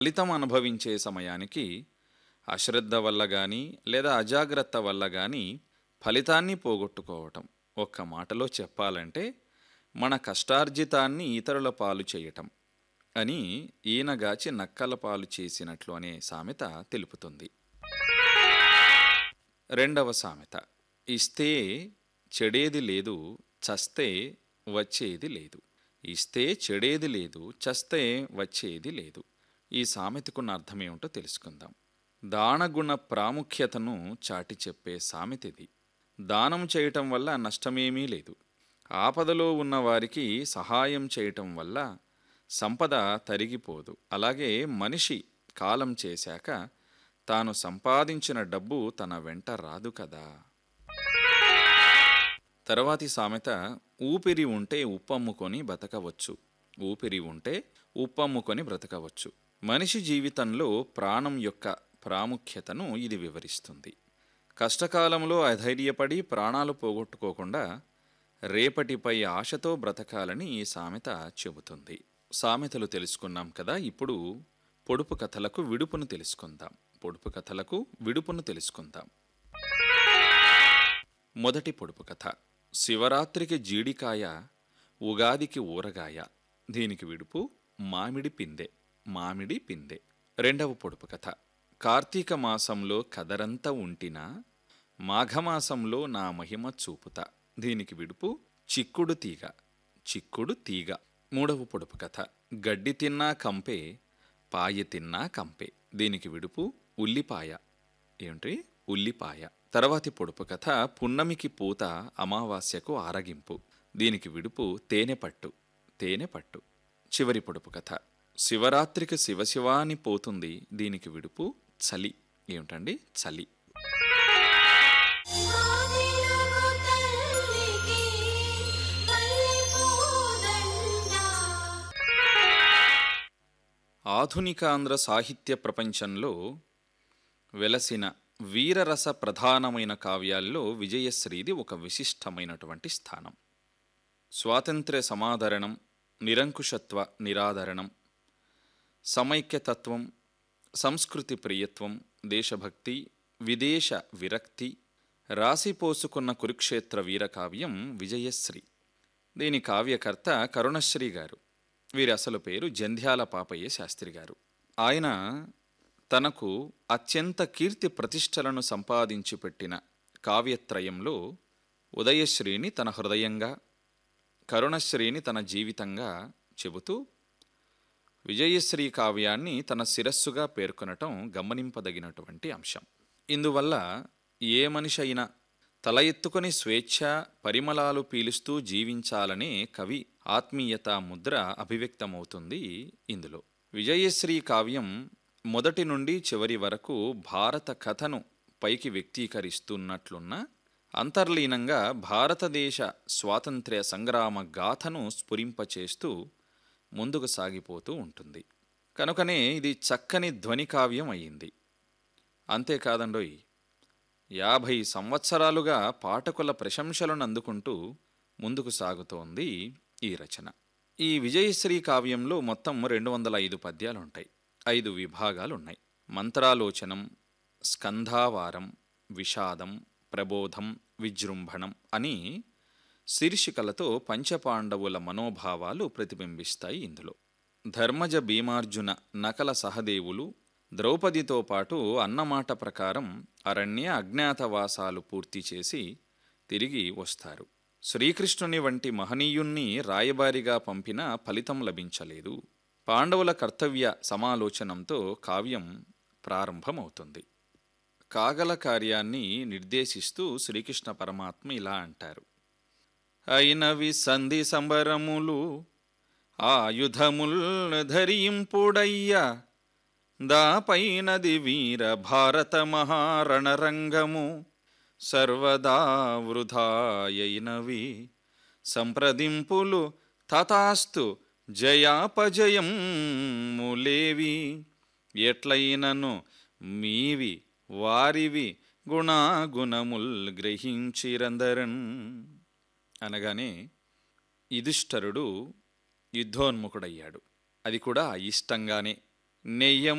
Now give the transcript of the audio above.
ఫలితం అనుభవించే సమయానికి అశ్రద్ధ వల్ల కానీ లేదా అజాగ్రత్త వల్ల కానీ ఫలితాన్ని పోగొట్టుకోవటం ఒక్క మాటలో చెప్పాలంటే మన కష్టార్జితాన్ని ఇతరుల పాలు చేయటం అని ఈనగాచి నక్కల పాలు చేసినట్లు అనే సామెత తెలుపుతుంది రెండవ సామెత ఇస్తే చెడేది లేదు చస్తే వచ్చేది లేదు ఇస్తే చెడేది లేదు చస్తే వచ్చేది లేదు ఈ సామెతకున్న అర్థమేమిటో తెలుసుకుందాం దానగుణ ప్రాముఖ్యతను చాటి చెప్పే సామెతిది దానం చేయటం వల్ల నష్టమేమీ లేదు ఆపదలో ఉన్న వారికి సహాయం చేయటం వల్ల సంపద తరిగిపోదు అలాగే మనిషి కాలం చేశాక తాను సంపాదించిన డబ్బు తన వెంట రాదు కదా తర్వాతి సామెత ఊపిరి ఉంటే ఉప్పమ్ముకొని బ్రతకవచ్చు ఊపిరి ఉంటే ఉప్పమ్ముకొని బ్రతకవచ్చు మనిషి జీవితంలో ప్రాణం యొక్క ప్రాముఖ్యతను ఇది వివరిస్తుంది కష్టకాలంలో అధైర్యపడి ప్రాణాలు పోగొట్టుకోకుండా రేపటిపై ఆశతో బ్రతకాలని ఈ సామెత చెబుతుంది సామెతలు తెలుసుకున్నాం కదా ఇప్పుడు పొడుపు కథలకు విడుపును తెలుసుకుందాం పొడుపు కథలకు విడుపును తెలుసుకుందాం మొదటి పొడుపు కథ శివరాత్రికి జీడికాయ ఉగాదికి ఊరగాయ దీనికి విడుపు మామిడి పిందె మామిడి పిందె రెండవ పొడుపు కథ కార్తీక మాసంలో కదరంతా ఉంటినా మాఘమాసంలో నా మహిమ చూపుతా దీనికి విడుపు చిక్కుడు తీగ చిక్కుడు తీగ మూడవ పొడుపు కథ గడ్డి తిన్నా కంపే పాయ తిన్నా కంపే దీనికి విడుపు ఉల్లిపాయ ఏమిటి ఉల్లిపాయ తర్వాతి పొడుపు కథ పున్నమికి పూత అమావాస్యకు ఆరగింపు దీనికి విడుపు తేనె పట్టు తేనె పట్టు చివరి పొడుపు కథ శివరాత్రికి శివశివాని పోతుంది దీనికి విడుపు చలి ఏమిటండి చలి ఆదిలగు తల్లికి మల్లెపూదండ ఆధునికాంధ్ర సాహిత్య ప్రపంచంలో వెలసిన వీరరస ప్రధానమైన కావ్యాల్లో విజయశ్రీది ఒక విశిష్టమైనటువంటి స్థానం స్వాతంత్ర్య సమాదరణం నిరంకుశత్వ నిరాదరణం సమైక్యతత్వం సంస్కృతి ప్రియత్వం దేశభక్తి విదేశ విరక్తి రాసిపోసుకున్న కురుక్షేత్ర వీరకావ్యం విజయశ్రీ దీని కావ్యకర్త కరుణశ్రీ గారు వీరి అసలు పేరు జంధ్యాల పాపయ్య శాస్త్రి గారు ఆయన తనకు అత్యంత కీర్తి ప్రతిష్టలను సంపాదించి పెట్టిన కావ్యత్రయంలో ఉదయశ్రీని తన హృదయంగా కరుణశ్రీని తన జీవితంగా చెబుతూ విజయశ్రీ కావ్యాన్ని తన శిరస్సుగా పేర్కొనటం గమనింపదగినటువంటి అంశం ఇందువల్ల ఏ మనిషి అయినా తల ఎత్తుకొని స్వేచ్ఛ పరిమళాలు పీలుస్తూ జీవించాలనే కవి ఆత్మీయత ముద్ర అభివ్యక్తమవుతుంది ఇందులో విజయశ్రీ కావ్యం మొదటి నుండి చివరి వరకు భారత కథను పైకి వ్యక్తీకరిస్తున్నట్లున్న అంతర్లీనంగా భారతదేశ స్వాతంత్ర్య సంగ్రామ గాథను స్ఫురింపచేస్తూ ముందుకు సాగిపోతూ ఉంటుంది కనుకనే ఇది చక్కని ధ్వని కావ్యం అయ్యింది అంతేకాదండోయ్ యాభై సంవత్సరాలుగా పాఠకుల ప్రశంసలను అందుకుంటూ ముందుకు సాగుతోంది ఈ రచన ఈ విజయశ్రీ కావ్యంలో మొత్తం రెండు వందల ఐదు పద్యాలు ఉంటాయి ఐదు విభాగాలు ఉన్నాయి మంత్రాలోచనం స్కంధావారం విషాదం ప్రబోధం విజృంభణం అని శీర్షికలతో పంచపాండవుల మనోభావాలు ప్రతిబింబిస్తాయి ఇందులో ధర్మజ భీమార్జున నకల సహదేవులు ద్రౌపదితో పాటు అన్నమాట ప్రకారం అరణ్య అజ్ఞాతవాసాలు పూర్తి చేసి తిరిగి వస్తారు శ్రీకృష్ణుని వంటి మహనీయుణ్ణి రాయబారిగా పంపినా ఫలితం లభించలేదు పాండవుల కర్తవ్య సమాలోచనంతో కావ్యం ప్రారంభమవుతుంది కాగల కార్యాన్ని నిర్దేశిస్తూ శ్రీకృష్ణ పరమాత్మ ఇలా అంటారు అయినవి సంధి సంబరములు ఆయుధముల్ ధరింపుడయ్యా దాపైనది వీర భారత మహారణరంగము సర్వదా వృధాయైనవి సంప్రదింపులు తథాస్తు జయాపజయం ములేవి ఎట్లయినను మీవి వారివి గుణాగుణముల్ గ్రహించిరందరన్ అనగానే యుధిష్ఠరుడు యుద్ధోన్ముఖుడయ్యాడు అది కూడా ఇష్టంగానే నెయ్యం